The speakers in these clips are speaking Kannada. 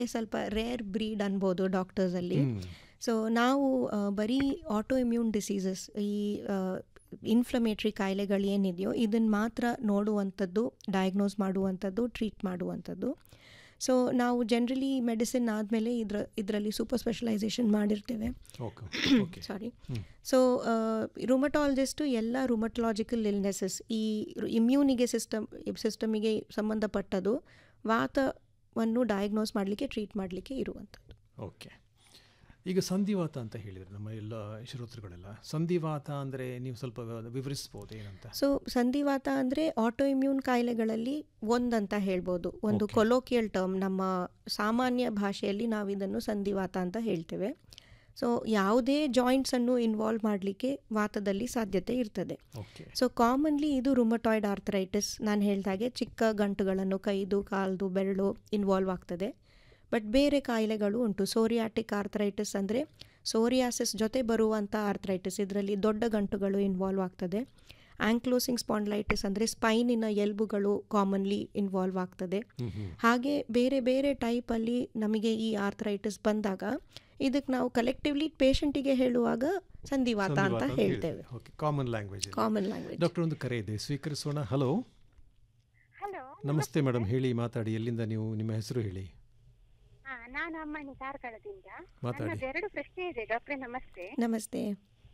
ಸ್ವಲ್ಪ ರೇರ್ ಬ್ರೀಡ್ ಅನ್ಬೋದು ಡಾಕ್ಟರ್ಸಲ್ಲಿ ಹ್ಮ್. ಸೊ ನಾವು ಆ, ಬರೀ ಆಟೋ ಇಮ್ಯೂನ್ ಡಿಸೀಸಸ್ ಈ ಇನ್ಫ್ಲಮೇಟ್ರಿ ಕಾಯಿಲೆಗಳು ಏನಿದೆಯೋ ಇದನ್ನು ಮಾತ್ರ ನೋಡುವಂಥದ್ದು ಡಯಾಗ್ನೋಸ್ ಮಾಡುವಂಥದ್ದು ಟ್ರೀಟ್ ಮಾಡುವಂಥದ್ದು ಸೊ ನಾವು ಜನರಲಿ ಮೆಡಿಸಿನ್ ಆದಮೇಲೆ ಇದ್ರ ಇದರಲ್ಲಿ ಸೂಪರ್ ಸ್ಪೆಷಲೈಸೇಷನ್ ಮಾಡಿರ್ತೇವೆ okay okay sorry hmm. So rheumatologist ಎಲ್ಲ ರುಮಟಲಾಜಿಕಲ್ ಇಲ್ನೆಸಸ್ ಈ ಇಮ್ಯೂನಿಗೆ ಸಿಸ್ಟಮ್ ಸಿಸ್ಟಮಿಗೆ ಸಂಬಂಧಪಟ್ಟದು ವಾತವನ್ನು ಡಯಾಗ್ನೋಸ್ ಮಾಡಲಿಕ್ಕೆ ಟ್ರೀಟ್ ಮಾಡಲಿಕ್ಕೆ ಇರುವಂಥದ್ದು ಓಕೆ ಈಗ ಸಂಧಿವಾತ ಅಂತ ಹೇಳಿದ್ರು ನಮ್ಮ ಎಲ್ಲ ಶ್ರೋತೃಗಳೆಲ್ಲ ಸಂಧಿವಾತ ಅಂದರೆ ನೀವು ಸ್ವಲ್ಪ ವಿವರಿಸ್ಬೋದು ಏನಂತ ಸೊ ಸಂಧಿವಾತ ಅಂದರೆ ಆಟೋ ಇಮ್ಯೂನ್ ಕಾಯಿಲೆಗಳಲ್ಲಿ ಒಂದಂತ ಹೇಳ್ಬೋದು ಒಂದು Okay. ಕೊಲೋಕಿಯಲ್ ಟರ್ಮ್ ನಮ್ಮ ಸಾಮಾನ್ಯ ಭಾಷೆಯಲ್ಲಿ ನಾವು ಇದನ್ನು ಸಂಧಿವಾತ ಅಂತ ಹೇಳ್ತೇವೆ ಸೊ ಯಾವುದೇ ಜಾಯಿಂಟ್ಸನ್ನು ಇನ್ವಾಲ್ವ್ ಮಾಡಲಿಕ್ಕೆ ವಾತದಲ್ಲಿ ಸಾಧ್ಯತೆ ಇರ್ತದೆ ಓಕೆ ಸೊ ಕಾಮನ್ಲಿ ಇದು ರುಮಟಾಯ್ಡ್ ಆರ್ಥರೈಟಿಸ್ ನಾನು ಹೇಳ್ದಾಗೆ ಚಿಕ್ಕ ಗಂಟುಗಳನ್ನು ಕೈದು ಕಾಲ್ದು ಬೆರಳು ಇನ್ವಾಲ್ವ್ ಆಗ್ತದೆ ಬಟ್ ಬೇರೆ ಕಾಯಿಲೆಗಳು ಉಂಟು ಸೋರಿಯಾಟಿಕ್ ಆರ್ಥರೈಟಿಸ್ ಅಂದರೆ ಸೋರಿಯಾಸಿಸ್ ಜೊತೆ ಬರುವಂಥ ಆರ್ಥರೈಟಿಸ್ ಇದರಲ್ಲಿ ದೊಡ್ಡ ಗಂಟುಗಳು ಇನ್ವಾಲ್ವ್ ಆಗ್ತದೆ ಆಂಕ್ಲೋಸಿಂಗ್ ಸ್ಪಾಂಡ್ಲೈಟಿಸ್ ಅಂದರೆ ಸ್ಪೈನಿನ ಎಲ್ಬುಗಳು ಕಾಮನ್ಲಿ ಇನ್ವಾಲ್ವ್ ಆಗ್ತದೆ ಹ್ಮ್ ಹ್ಮ್ ಹಾಗೆ ಬೇರೆ ಬೇರೆ ಟೈಪಲ್ಲಿ ನಮಗೆ ಈ ಆರ್ಥರೈಟಿಸ್ ಬಂದಾಗ ಇದಕ್ಕೆ ನಾವು ಕಲೆಕ್ಟಿವ್ಲಿ ಪೇಷಂಟಿಗೆ ಹೇಳುವಾಗ ಸಂಧಿವಾತ ಅಂತ ಹೇಳ್ತೇವೆ okay common language common language doctor ಒಂದು ಕರೆ ಇದೆ ಸ್ವೀಕರಿಸೋಣ ಹಲೋ ಹಲೋ ನಮಸ್ತೆ ಮೇಡಮ್ ಹೇಳಿ ಮಾತಾಡಿ ಎಲ್ಲಿಂದ ನೀವು ನಿಮ್ಮ ಹೆಸರು ಹೇಳಿ ಹಾ ನಾನು ಅಮ್ಮನಿ ಕಾರ್ಕಳದಿಂದ ಮಾತಾಡಿ. ನನ್ನದು ಎರಡು ಪ್ರಶ್ನೆ ಇದೆ ಡಾಕ್ಟ್ರೆ ನಮಸ್ತೆ ನಮಸ್ತೆ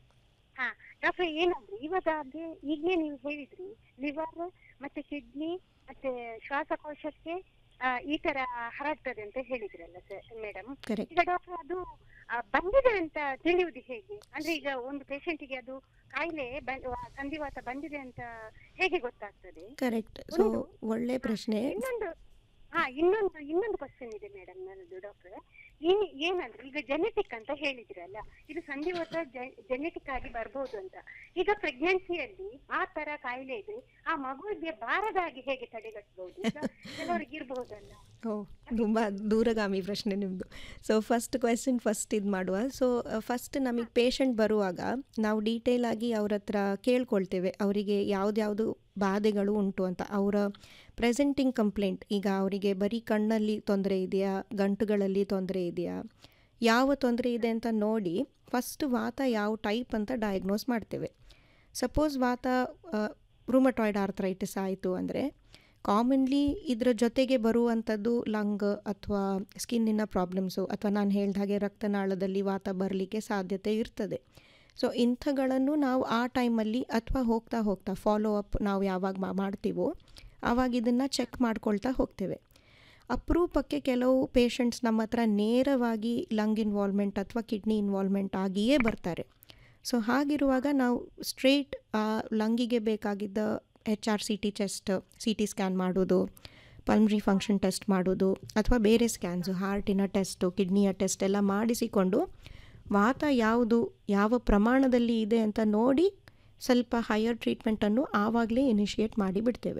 ಹಾ ಡಾಕ್ಟ್ರೆ ಏನಂದ್ರೆ ಇವಾಗ ಅದೇ ಈಗಲೇ ನೀವು ಹೇಳಿದ್ರಿ ಲಿವರ್ ಮತ್ತೆ ಕಿಡ್ನಿ ಮತ್ತೆ ಶ್ವಾಸಕೋಶಕ್ಕೆ ಆ, ಈ ತರ ಹರಡ್ತದೆ ಅಂತ ಹೇಳಿದ್ರಲ್ಲ ಮೇಡಮ್ ಕರೆಕ್ಟ್ ಈಗ ಡಾಕ್ಟರ್ ಅದು ಆ, ಬಂದಿದೆ ಅಂತ ತಿಳಿಯುವುದು ಹೇಗೆ ಅಂದ್ರೆ ಈಗ ಒಂದು ಪೇಷಂಟಿಗೆ ಅದು ಕಾಯಿಲೆ ಬಂ- ವಾ- ಸಂಧಿವಾತ ಬಂದಿದೆ ಅಂತ ಹೇಗೆ ಗೊತ್ತಾಗ್ತದೆ ಕರೆಕ್ಟ್ ಸೊ ಒಂದು- ಒಳ್ಳೆ ಪ್ರಶ್ನೆ ಇನ್ನೊಂದು ಹಾ ಇನ್ನೊಂದು ಇನ್ನೊಂದು ಕ್ವಶನ್ ಇದೆ ಮೇಡಮ್ ನನ್ನದು ಡಾಕ್ಟರ್ ಏನಂದ್ರೆ ಈಗ ಜೆನೆಟಿಕ್ ಅಂತ ಹೇಳಿದ್ರಲ್ಲ ಇದು ಸಂಧಿವಾತ ಜೆನೆಟಿಕ್ ಆಗಿ ಬರ್ಬೋದು ಅಂತ ಈಗ ಪ್ರೆಗ್ನೆನ್ಸಿಯಲ್ಲಿ ಆ ತರ ಕಾಯಿಲೆ ಇದ್ರೆ ಆ ಮಗುವಿಗೆ ಬಾರದಾಗಿ ಹೇಗೆ ತಡೆಗಟ್ಟಬಹುದು ಈಗ ಕೆಲವರಿಗೆ ಇರ್ಬಹುದಲ್ಲ ಓ ತುಂಬ ದೂರಗಾಮಿ ಪ್ರಶ್ನೆ ನಿಮ್ಮದು ಸೊ ಫಸ್ಟ್ ಕ್ವೆಶನ್ ಫಸ್ಟ್ ಇದು ಮಾಡುವ ಸೊ ಫಸ್ಟ್ ನಮಗೆ ಪೇಷಂಟ್ ಬರುವಾಗ ನಾವು ಡೀಟೇಲ್ ಆಗಿ ಅವ್ರ ಹತ್ರ ಕೇಳ್ಕೊಳ್ತೇವೆ ಅವರಿಗೆ ಯಾವ್ದ್ಯಾವುದು ಬಾಧೆಗಳು ಉಂಟು ಅಂತ ಅವರ ಪ್ರೆಸೆಂಟಿಂಗ್ ಕಂಪ್ಲೇಂಟ್ ಈಗ ಅವರಿಗೆ ಬರೀ ಕಣ್ಣಲ್ಲಿ ತೊಂದರೆ ಇದೆಯಾ ಗಂಟುಗಳಲ್ಲಿ ತೊಂದರೆ ಇದೆಯಾ ಯಾವ ತೊಂದರೆ ಇದೆ ಅಂತ ನೋಡಿ ಫಸ್ಟ್ ವಾತ ಯಾವ ಟೈಪ್ ಅಂತ ಡಯಾಗ್ನೋಸ್ ಮಾಡ್ತೇವೆ ಸಪೋಸ್ ವಾತ ರುಮಟಾಯ್ಡ್ ಆರ್ಥರೈಟಿಸ್ ಆಯಿತು ಅಂದರೆ ಕಾಮನ್ಲಿ ಇದರ ಜೊತೆಗೆ ಬರುವಂಥದ್ದು ಲಂಗ್ ಅಥವಾ ಸ್ಕಿನ್ನಿನ ಪ್ರಾಬ್ಲಮ್ಸು ಅಥವಾ ನಾನು ಹೇಳ್ದ ಹಾಗೆ ರಕ್ತನಾಳದಲ್ಲಿ ವಾತ ಬರಲಿಕ್ಕೆ ಸಾಧ್ಯತೆ ಇರ್ತದೆ ಸೊ ಇಂಥಗಳನ್ನು ನಾವು ಆ ಟೈಮಲ್ಲಿ ಅಥವಾ ಹೋಗ್ತಾ ಹೋಗ್ತಾ ಫಾಲೋ ಅಪ್ ನಾವು ಯಾವಾಗ ಮಾ- ಮಾಡ್ತೀವೋ ಆವಾಗ ಇದನ್ನು ಚೆಕ್ ಮಾಡ್ಕೊಳ್ತಾ ಹೋಗ್ತೇವೆ ಅಪರೂಪಕ್ಕೆ ಕೆಲವು ಪೇಷಂಟ್ಸ್ ನಮ್ಮ ಹತ್ರ ನೇರವಾಗಿ ಲಂಗ್ ಇನ್ವಾಲ್ವ್ಮೆಂಟ್ ಅಥವಾ ಕಿಡ್ನಿ ಇನ್ವಾಲ್ವ್ಮೆಂಟ್ ಆಗಿಯೇ ಬರ್ತಾರೆ ಸೊ ಹಾಗಿರುವಾಗ ನಾವು ಸ್ಟ್ರೇಟ್ ಆ ಲಂಗಿಗೆ ಬೇಕಾಗಿದ್ದ H R C T chest C T scan ಮಾಡೋದು ಪಲ್ಮ್ರಿ ಫಂಕ್ಷನ್ ಟೆಸ್ಟ್ ಮಾಡೋದು ಅಥವಾ ಬೇರೆ ಸ್ಕ್ಯಾನ್ಸು ಹಾರ್ಟಿನ ಟೆಸ್ಟು ಕಿಡ್ನಿಯ ಟೆಸ್ಟ್ ಎಲ್ಲ ಮಾಡಿಸಿಕೊಂಡು ವಾತ ಯಾವುದು ಯಾವ ಪ್ರಮಾಣದಲ್ಲಿ ಇದೆ ಅಂತ ನೋಡಿ ಸ್ವಲ್ಪ ಹೈಯರ್ ಟ್ರೀಟ್ಮೆಂಟನ್ನು ಆವಾಗಲೇ ಇನಿಷಿಯೇಟ್ ಮಾಡಿ ಬಿಡ್ತೇವೆ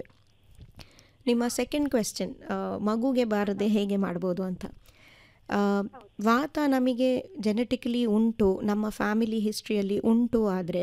ನಿಮ್ಮ ಸೆಕೆಂಡ್ ಕ್ವೆಶ್ಚನ್ ಮಗುಗೆ ಬಾರದೆ ಹೇಗೆ ಮಾಡ್ಬೋದು ಅಂತ ಆ, ವಾತ ನಮಗೆ ಜೆನೆಟಿಕಲಿ ಉಂಟು ನಮ್ಮ ಫ್ಯಾಮಿಲಿ ಹಿಸ್ಟ್ರಿಯಲ್ಲಿ ಉಂಟು ಆದರೆ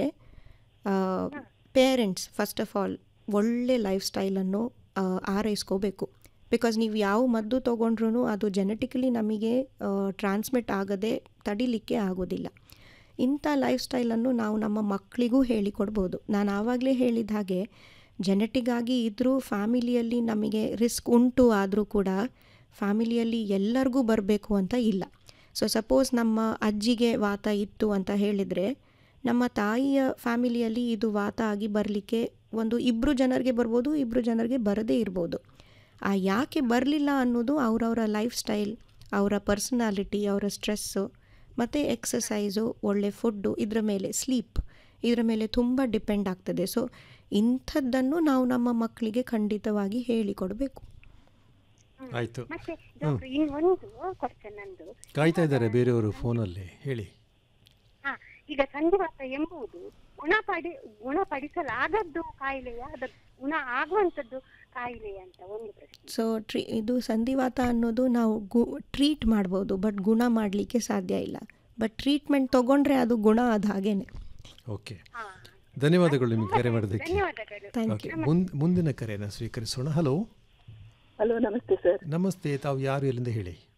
ಪೇರೆಂಟ್ಸ್ ಫಸ್ಟ್ ಆಫ್ ಆಲ್ ಒಳ್ಳೆ ಲೈಫ್ ಸ್ಟೈಲನ್ನು ಆರೈಸ್ಕೋಬೇಕು ಬಿಕಾಸ್ ನೀವು ಯಾವ ಮದ್ದು ತೊಗೊಂಡ್ರೂ ಅದು ಜೆನೆಟಿಕಲಿ ನಮಗೆ ಟ್ರಾನ್ಸ್ಮಿಟ್ ಆಗದೆ ತಡಿಲಿಕ್ಕೆ ಆಗೋದಿಲ್ಲ ಇಂಥ ಲೈಫ್ ಸ್ಟೈಲನ್ನು ನಾವು ನಮ್ಮ ಮಕ್ಕಳಿಗೂ ಹೇಳಿಕೊಡ್ಬೋದು ನಾನು ಆವಾಗಲೇ ಹೇಳಿದ ಹಾಗೆ ಜೆನೆಟಿಕ್ ಆಗಿ ಇದ್ದರೂ ಫ್ಯಾಮಿಲಿಯಲ್ಲಿ ನಮಗೆ ರಿಸ್ಕ್ ಉಂಟು ಆದರೂ ಕೂಡ ಫ್ಯಾಮಿಲಿಯಲ್ಲಿ ಎಲ್ಲರಿಗೂ ಬರಬೇಕು ಅಂತ ಇಲ್ಲ ಸೊ ಸಪೋಸ್ ನಮ್ಮ ಅಜ್ಜಿಗೆ ವಾತ ಇತ್ತು ಅಂತ ಹೇಳಿದರೆ ನಮ್ಮ ತಾಯಿಯ ಫ್ಯಾಮಿಲಿಯಲ್ಲಿ ಇದು ವಾತ ಆಗಿ ಬರಲಿಕ್ಕೆ ಒಂದು ಇಬ್ಬರು ಜನರಿಗೆ ಬರ್ಬೋದು ಇಬ್ಬರು ಜನರಿಗೆ ಬರದೇ ಇರ್ಬೋದು ಆ ಯಾಕೆ ಬರಲಿಲ್ಲ ಅನ್ನೋದು ಅವರವರ ಲೈಫ್ ಸ್ಟೈಲ್ ಅವರ ಪರ್ಸನಾಲಿಟಿ ಅವರ ಸ್ಟ್ರೆಸ್ಸು ಮತ್ತು ಎಕ್ಸಸೈಸು ಒಳ್ಳೆ ಫುಡ್ಡು ಇದರ ಮೇಲೆ ಸ್ಲೀಪ್ ಇದರ ಮೇಲೆ ತುಂಬ ಡಿಪೆಂಡ್ ಆಗ್ತದೆ ಸೊ ಇಂಥದ್ದನ್ನು ನಾವು ನಮ್ಮ ಮಕ್ಕಳಿಗೆ ಖಂಡಿತವಾಗಿ ಹೇಳಿಕೊಡಬೇಕು ಆಯ್ತು ಮತ್ತೆ ಡಾಕ್ಟರ್ ಇನ್ನೊಂದು ಕ್ವಶನ್ ನಂದು ಕಾಯ್ತಾ ಇದ್ದಾರೆ ಬೇರೆಯವರು ಫೋನಲ್ಲಿ ಹೇಳಿ ಹಾ ಈಗ ಸಂಧಿವಾತ ಎಂಬುದು ಗುಣಪಡಿ ಗುಣಪಡಿಸಲಾಗದ್ದು ಕಾಯಿಲೆಯ ಅದು ಗುಣ ಆಗುವಂತದ್ದು ಕಾಯಿಲೆ ಅಂತ ಒಂದು ಪ್ರಶ್ನೆ ಸೊ ಟ್ರೀ ಇದು ಸಂಧಿವಾತ ಅನ್ನೋದು ನಾವು ಗು ಟ್ರೀಟ್ ಮಾಡ್ಬೋದು ಬಟ್ ಗುಣ ಮಾಡಲಿಕ್ಕೆ ಸಾಧ್ಯ ಇಲ್ಲ ಬಟ್ ಟ್ರೀಟ್ಮೆಂಟ್ ತೊಗೊಂಡ್ರೆ ಅದು ಗುಣ ಅದು ಹಾಗೇನೆ ಓಕೆ ಹಾ ಧನ್ಯವಾದಗಳು ನಿಮಗೆ ಕರೆ ಮಾಡೋದಕ್ಕೆ ಧನ್ಯವಾದಗಳು ಥ್ಯಾಂಕ್ ಓಕೆ ಮುಂದ್ ಮುಂದಿನ ಕರೆಯನ್ನು ಸ್ವೀಕರಿಸೋಣ ಹಲೋ ಹಲೋ ನಮಸ್ತೆ ಸರ್ ನಮಸ್ತೆ ತಾವು ಯಾರು ಎಲ್ಲಿಂದ ಹೇಳಿ